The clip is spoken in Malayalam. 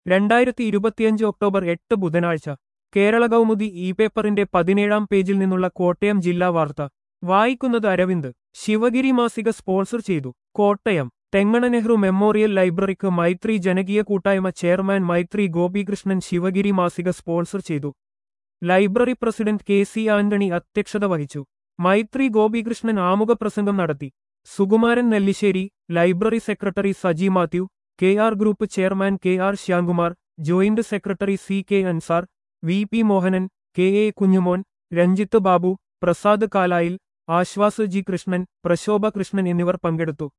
രണ്ടായിരത്തി ഇരുപത്തിയഞ്ച് ഒക്ടോബർ എട്ട് ബുധനാഴ്ച കേരള കൗമുദി ഇ പേപ്പറിന്റെ പതിനേഴാം പേജിൽ നിന്നുള്ള കോട്ടയം ജില്ലാ വാർത്ത വായിക്കുന്നത് അരവിന്ദ് ശിവഗിരി മാസിക സ്പോൺസർ ചെയ്തു കോട്ടയം തെങ്ങണ നെഹ്റു മെമ്മോറിയൽ ലൈബ്രറിക്ക് മൈത്രി ജനകീയ കൂട്ടായ്മ ചെയർമാൻ മൈത്രി ഗോപികൃഷ്ണൻ ശിവഗിരി മാസിക സ്പോൺസർ ചെയ്തു library president K C Antony അധ്യക്ഷത വഹിച്ചു മൈത്രി ഗോപികൃഷ്ണൻ ആമുഖ പ്രസംഗം നടത്തി Sukumaran Nellissery library secretary Saji Mathew K R group chairman K R Shyamkumar joint secretary C K Ansar V P Mohanan K A Kunjumon Ranjith Babu Prasad Kalayil Ashwas G Krishnan Prashobha Krishnan എന്നിവർ പങ്കെടുത്തു